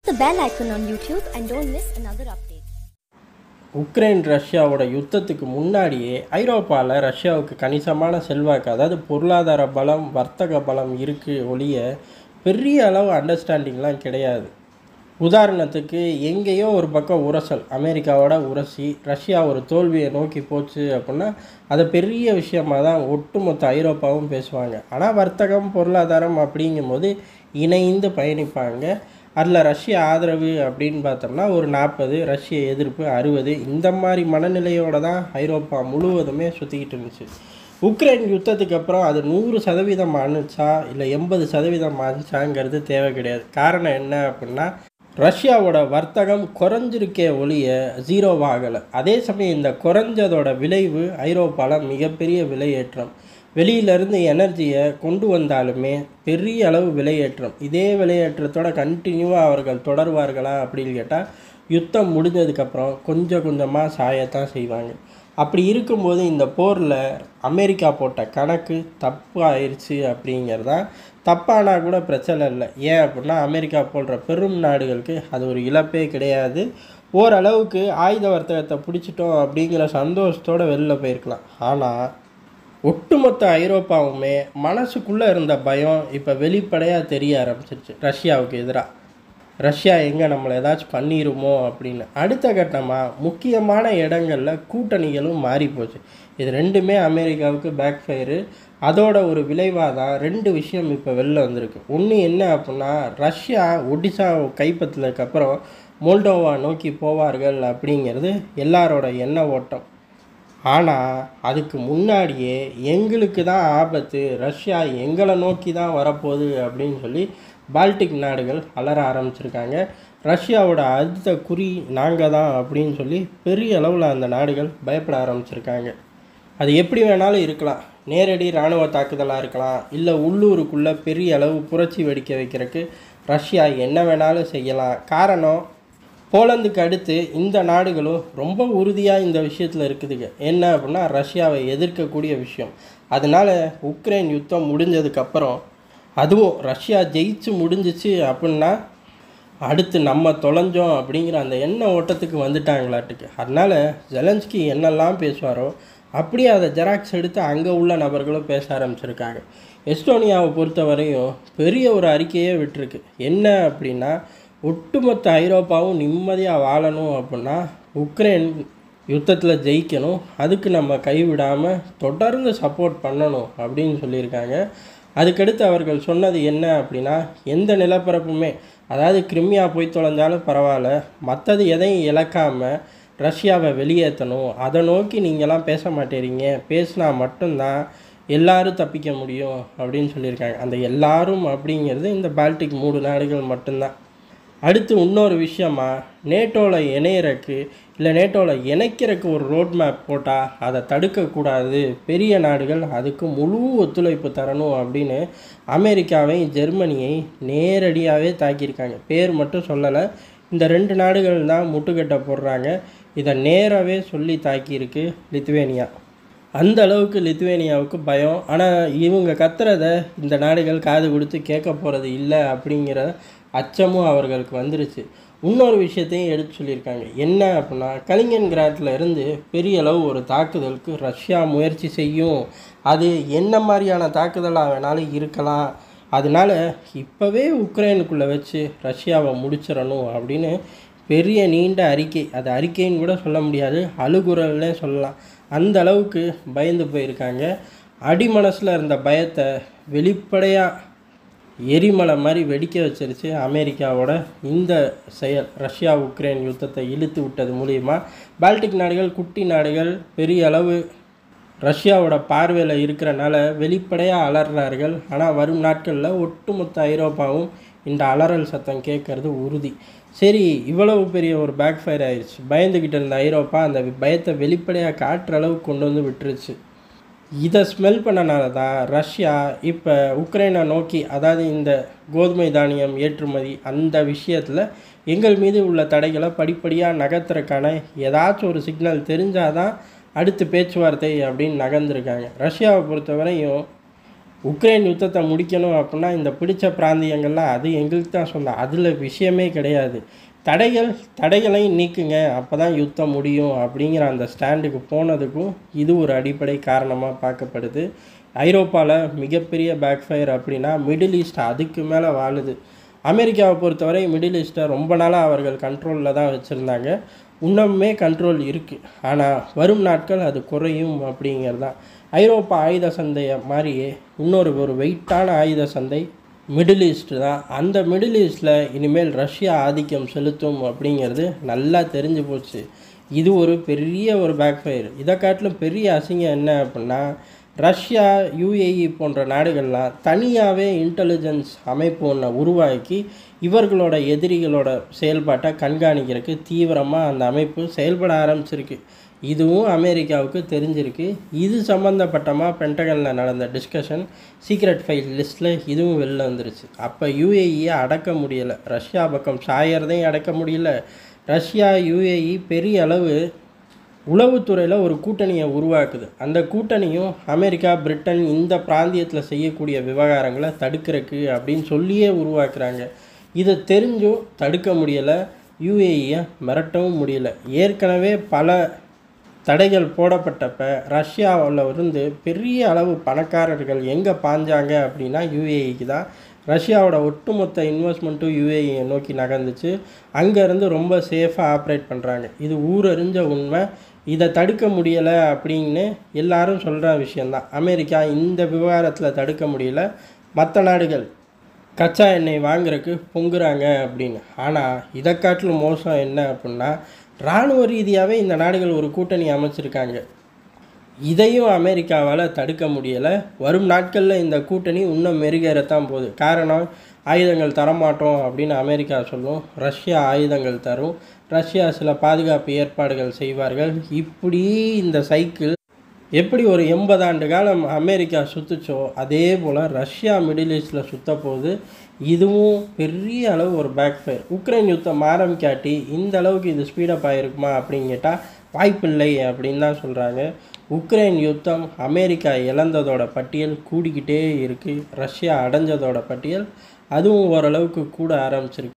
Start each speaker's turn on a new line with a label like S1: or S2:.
S1: the bell icon on YouTube and don't miss another update.
S2: Ukraine ரஷ்யாவோட யுத்தத்துக்கு முன்னாடியே ஐரோப்பாவில் ரஷ்யாவுக்கு கணிசமான செல்வாக்கு அதாவது பொருளாதார பலம் வர்த்தக பலம் இருக்குது ஒழிய பெரிய அளவு அண்டர்ஸ்டாண்டிங்லாம் கிடையாது உதாரணத்துக்கு எங்கேயோ ஒரு பக்கம் உரசல் அமெரிக்காவோட உரசி ரஷ்யா ஒரு தோல்வியை நோக்கி போச்சு அப்படின்னா அதை பெரிய விஷயமாக தான் ஒட்டுமொத்த ஐரோப்பாவும் பேசுவாங்க ஆனால் வர்த்தகம் பொருளாதாரம் அப்படிங்கும்போது இணைந்து பயணிப்பாங்க அதில் ரஷ்ய ஆதரவு அப்படின்னு பார்த்தோம்னா ஒரு நாற்பது ரஷ்ய எதிர்ப்பு அறுபது இந்த மாதிரி மனநிலையோடு தான் ஐரோப்பா முழுவதுமே சுற்றிக்கிட்டு இருந்துச்சு உக்ரைன் யுத்தத்துக்கு அப்புறம் அது நூறு சதவீதம் ஆணுச்சா இல்லை எண்பது சதவீதம் ஆணுச்சாங்கிறது தேவை கிடையாது காரணம் என்ன அப்படின்னா ரஷ்யாவோட வர்த்தகம் குறைஞ்சிருக்கே ஒழிய ஜீரோவாகலை அதே சமயம் இந்த குறைஞ்சதோட விளைவு ஐரோப்பாவில் மிகப்பெரிய விலையேற்றம் வெளியிலேருந்து எனர்ஜியை கொண்டு வந்தாலுமே பெரிய அளவு விலையேற்றம் இதே விலையேற்றத்தோட கண்டினியூவாக அவர்கள் தொடர்வார்களா அப்படின்னு கேட்டால் யுத்தம் முடிஞ்சதுக்கப்புறம் கொஞ்சம் கொஞ்சமாக சாயத்தான் செய்வாங்க அப்படி இருக்கும்போது இந்த போரில் அமெரிக்கா போட்ட கணக்கு தப்பு ஆயிடுச்சு அப்படிங்கிறது தான் தப்பானா கூட பிரச்சனை இல்லை ஏன் அப்படின்னா அமெரிக்கா போன்ற பெரும் நாடுகளுக்கு அது ஒரு இழப்பே கிடையாது ஓரளவுக்கு ஆயுத வர்த்தகத்தை பிடிச்சிட்டோம் அப்படிங்கிற சந்தோஷத்தோடு வெளில போயிருக்கலாம் ஆனால் ஒட்டுமொத்த ஐரோப்பாவுமே மனசுக்குள்ளே இருந்த பயம் இப்போ வெளிப்படையாக தெரிய ஆரம்பிச்சிருச்சு ரஷ்யாவுக்கு எதிராக ரஷ்யா எங்கே நம்மளை ஏதாச்சும் பண்ணிருமோ அப்படின்னு அடுத்த கட்டமாக முக்கியமான இடங்களில் கூட்டணிகளும் மாறி போச்சு இது ரெண்டுமே அமெரிக்காவுக்கு பேக் ஃபயரு அதோட ஒரு விளைவாக தான் ரெண்டு விஷயம் இப்போ வெளில வந்திருக்கு ஒன்று என்ன அப்படின்னா ரஷ்யா ஒடிசா கைப்பற்றினதுக்கப்புறம் மோல்டோவா நோக்கி போவார்கள் அப்படிங்கிறது எல்லாரோட எண்ண ஓட்டம் ஆனால் அதுக்கு முன்னாடியே எங்களுக்கு தான் ஆபத்து ரஷ்யா எங்களை நோக்கி தான் வரப்போகுது அப்படின்னு சொல்லி பால்டிக் நாடுகள் அலற ஆரம்பிச்சிருக்காங்க ரஷ்யாவோட அடுத்த குறி நாங்கள் தான் அப்படின்னு சொல்லி பெரிய அளவில் அந்த நாடுகள் பயப்பட ஆரம்பிச்சிருக்காங்க அது எப்படி வேணாலும் இருக்கலாம் நேரடி இராணுவ தாக்குதலாக இருக்கலாம் இல்லை உள்ளூருக்குள்ளே பெரிய அளவு புரட்சி வெடிக்க வைக்கிறதுக்கு ரஷ்யா என்ன வேணாலும் செய்யலாம் காரணம் போலந்துக்கு அடுத்து இந்த நாடுகளும் ரொம்ப உறுதியாக இந்த விஷயத்தில் இருக்குதுங்க என்ன அப்படின்னா ரஷ்யாவை எதிர்க்கக்கூடிய விஷயம் அதனால் உக்ரைன் யுத்தம் முடிஞ்சதுக்கப்புறம் அதுவும் ரஷ்யா ஜெயிச்சு முடிஞ்சிச்சு அப்படின்னா அடுத்து நம்ம தொலைஞ்சோம் அப்படிங்கிற அந்த எண்ண ஓட்டத்துக்கு வந்துட்டாங்களாட்டுக்கு அதனால் ஜெலன்ஸ்கி என்னெல்லாம் பேசுவாரோ அப்படியே அதை ஜெராக்ஸ் எடுத்து அங்கே உள்ள நபர்களும் பேச ஆரம்பிச்சிருக்காங்க எஸ்டோனியாவை பொறுத்த வரையும் பெரிய ஒரு அறிக்கையே விட்டுருக்கு என்ன அப்படின்னா ஒட்டுமொத்த ஐரோப்பாவும் நிம்மதியாக வாழணும் அப்படின்னா உக்ரைன் யுத்தத்தில் ஜெயிக்கணும் அதுக்கு நம்ம கைவிடாமல் தொடர்ந்து சப்போர்ட் பண்ணணும் அப்படின்னு சொல்லியிருக்காங்க அதுக்கடுத்து அவர்கள் சொன்னது என்ன அப்படின்னா எந்த நிலப்பரப்புமே அதாவது கிரிமியா போய் தொலைஞ்சாலும் பரவாயில்ல மற்றது எதையும் இழக்காமல் ரஷ்யாவை வெளியேற்றணும் அதை நோக்கி நீங்களாம் பேச மாட்டேறீங்க பேசினா மட்டும்தான் எல்லாரும் தப்பிக்க முடியும் அப்படின்னு சொல்லியிருக்காங்க அந்த எல்லாரும் அப்படிங்கிறது இந்த பால்டிக் மூணு நாடுகள் மட்டும்தான் அடுத்து இன்னொரு விஷயமா நேட்டோவில் இணையறக்கு இல்லை நேட்டோவில் இணைக்கிறதுக்கு ஒரு ரோட் மேப் போட்டால் அதை தடுக்கக்கூடாது பெரிய நாடுகள் அதுக்கு முழு ஒத்துழைப்பு தரணும் அப்படின்னு அமெரிக்காவையும் ஜெர்மனியை நேரடியாகவே தாக்கியிருக்காங்க பேர் மட்டும் சொல்லலை இந்த ரெண்டு நாடுகள் தான் முட்டுக்கட்டை போடுறாங்க இதை நேராகவே சொல்லி தாக்கியிருக்கு லித்துவேனியா அந்த அளவுக்கு லித்துவேனியாவுக்கு பயம் ஆனால் இவங்க கத்துறத இந்த நாடுகள் காது கொடுத்து கேட்க போகிறது இல்லை அப்படிங்கிற அச்சமும் அவர்களுக்கு வந்துருச்சு இன்னொரு விஷயத்தையும் எடுத்து சொல்லியிருக்காங்க என்ன அப்படின்னா கலிங்கன் கிராட்டில் இருந்து பெரிய அளவு ஒரு தாக்குதலுக்கு ரஷ்யா முயற்சி செய்யும் அது என்ன மாதிரியான தாக்குதலாக வேணாலும் இருக்கலாம் அதனால இப்போவே உக்ரைனுக்குள்ளே வச்சு ரஷ்யாவை முடிச்சிடணும் அப்படின்னு பெரிய நீண்ட அறிக்கை அது அறிக்கைன்னு கூட சொல்ல முடியாது அழுகுரல்னே சொல்லலாம் அந்த அளவுக்கு பயந்து போயிருக்காங்க அடிமனசில் இருந்த பயத்தை வெளிப்படையாக எரிமலை மாதிரி வெடிக்க வச்சிருச்சு அமெரிக்காவோட இந்த செயல் ரஷ்யா உக்ரைன் யுத்தத்தை இழுத்து விட்டது மூலிமா பால்டிக் நாடுகள் குட்டி நாடுகள் பெரிய அளவு ரஷ்யாவோட பார்வையில் இருக்கிறனால வெளிப்படையாக அலறார்கள் ஆனால் வரும் நாட்களில் ஒட்டுமொத்த ஐரோப்பாவும் இந்த அலறல் சத்தம் கேட்கறது உறுதி சரி இவ்வளவு பெரிய ஒரு பேக் ஃபயர் ஆயிடுச்சு பயந்துக்கிட்டு இருந்த ஐரோப்பா அந்த பயத்தை வெளிப்படையாக காட்டுற அளவுக்கு கொண்டு வந்து விட்டுருச்சு இதை ஸ்மெல் பண்ணனால தான் ரஷ்யா இப்போ உக்ரைனை நோக்கி அதாவது இந்த கோதுமை தானியம் ஏற்றுமதி அந்த விஷயத்தில் எங்கள் மீது உள்ள தடைகளை படிப்படியாக நகர்த்துறதுக்கான ஏதாச்சும் ஒரு சிக்னல் தெரிஞ்சால் தான் அடுத்து பேச்சுவார்த்தை அப்படின்னு நகர்ந்துருக்காங்க ரஷ்யாவை பொறுத்தவரையும் உக்ரைன் யுத்தத்தை முடிக்கணும் அப்படின்னா இந்த பிடிச்ச பிராந்தியங்கள்லாம் அது எங்களுக்கு தான் சொந்தம் அதில் விஷயமே கிடையாது தடைகள் தடைகளை நீக்குங்க அப்போ தான் யுத்தம் முடியும் அப்படிங்கிற அந்த ஸ்டாண்டுக்கு போனதுக்கும் இது ஒரு அடிப்படை காரணமாக பார்க்கப்படுது ஐரோப்பாவில் மிகப்பெரிய பேக்ஃபயர் அப்படின்னா மிடில் ஈஸ்ட் அதுக்கு மேலே வாழுது அமெரிக்காவை பொறுத்தவரை மிடில் ஈஸ்ட்டை ரொம்ப நாளாக அவர்கள் கண்ட்ரோலில் தான் வச்சுருந்தாங்க இன்னுமே கண்ட்ரோல் இருக்குது ஆனால் வரும் நாட்கள் அது குறையும் அப்படிங்கிறது தான் ஐரோப்பா ஆயுத சந்தையை மாதிரியே இன்னொரு ஒரு வெயிட்டான ஆயுத சந்தை மிடில் ஈஸ்ட் தான் அந்த மிடில் ஈஸ்டில் இனிமேல் ரஷ்யா ஆதிக்கம் செலுத்தும் அப்படிங்கிறது நல்லா தெரிஞ்சு போச்சு இது ஒரு பெரிய ஒரு பேக்ஃபயர் இதை காட்டிலும் பெரிய அசிங்கம் என்ன அப்படின்னா ரஷ்யா யுஏஇ போன்ற நாடுகள்லாம் தனியாகவே இன்டெலிஜென்ஸ் அமைப்பு ஒன்றை உருவாக்கி இவர்களோட எதிரிகளோட செயல்பாட்டை கண்காணிக்கிறதுக்கு தீவிரமாக அந்த அமைப்பு செயல்பட ஆரம்பிச்சிருக்கு இதுவும் அமெரிக்காவுக்கு தெரிஞ்சிருக்கு இது சம்மந்தப்பட்டமாக பென்டகனில் நடந்த டிஸ்கஷன் சீக்ரெட் ஃபைல் லிஸ்ட்டில் இதுவும் வெளில வந்துருச்சு அப்போ யுஏஇயை அடக்க முடியலை ரஷ்யா பக்கம் சாயறதையும் அடக்க முடியல ரஷ்யா யுஏஇ பெரிய அளவு உளவுத்துறையில் ஒரு கூட்டணியை உருவாக்குது அந்த கூட்டணியும் அமெரிக்கா பிரிட்டன் இந்த பிராந்தியத்தில் செய்யக்கூடிய விவகாரங்களை தடுக்கிறதுக்கு அப்படின்னு சொல்லியே உருவாக்குறாங்க இதை தெரிஞ்சும் தடுக்க முடியலை யுஏஇயை மிரட்டவும் முடியல ஏற்கனவே பல தடைகள் போடப்பட்டப்ப ரஷ்யாவில் இருந்து பெரிய அளவு பணக்காரர்கள் எங்கே பாஞ்சாங்க அப்படின்னா யுஏஇக்கு தான் ரஷ்யாவோட ஒட்டுமொத்த இன்வெஸ்ட்மெண்ட்டும் யுஏஇயை நோக்கி நகர்ந்துச்சு அங்கேருந்து ரொம்ப சேஃபாக ஆப்ரேட் பண்ணுறாங்க இது ஊரறிஞ்ச உண்மை இதை தடுக்க முடியலை அப்படின்னு எல்லாரும் சொல்கிற விஷயந்தான் அமெரிக்கா இந்த விவகாரத்தில் தடுக்க முடியல மற்ற நாடுகள் கச்சா எண்ணெய் வாங்குறதுக்கு பொங்குறாங்க அப்படின்னு ஆனால் இதை காட்டிலும் மோசம் என்ன அப்படின்னா இராணுவ ரீதியாகவே இந்த நாடுகள் ஒரு கூட்டணி அமைச்சிருக்காங்க இதையும் அமெரிக்காவால் தடுக்க முடியலை வரும் நாட்களில் இந்த கூட்டணி இன்னும் மெருகேறத்தான் போகுது காரணம் ஆயுதங்கள் தரமாட்டோம் அப்படின்னு அமெரிக்கா சொல்லும் ரஷ்யா ஆயுதங்கள் தரும் ரஷ்யா சில பாதுகாப்பு ஏற்பாடுகள் செய்வார்கள் இப்படி இந்த சைக்கிள் எப்படி ஒரு எண்பது ஆண்டு காலம் அமெரிக்கா சுற்றுச்சோ அதே போல் ரஷ்யா மிடில் ஈஸ்டில் சுத்த போகுது இதுவும் பெரிய அளவு ஒரு பேக் ஃபயர் உக்ரைன் யுத்தம் ஆரம்பிக்காட்டி இந்த அளவுக்கு இது ஸ்பீடப் ஆகிருக்குமா அப்படின்னு கேட்டால் வாய்ப்பில்லை அப்படின்னு தான் சொல்கிறாங்க உக்ரைன் யுத்தம் அமெரிக்கா இழந்ததோட பட்டியல் கூடிக்கிட்டே இருக்குது ரஷ்யா அடைஞ்சதோட பட்டியல் அதுவும் ஓரளவுக்கு கூட ஆரம்பிச்சிருக்கு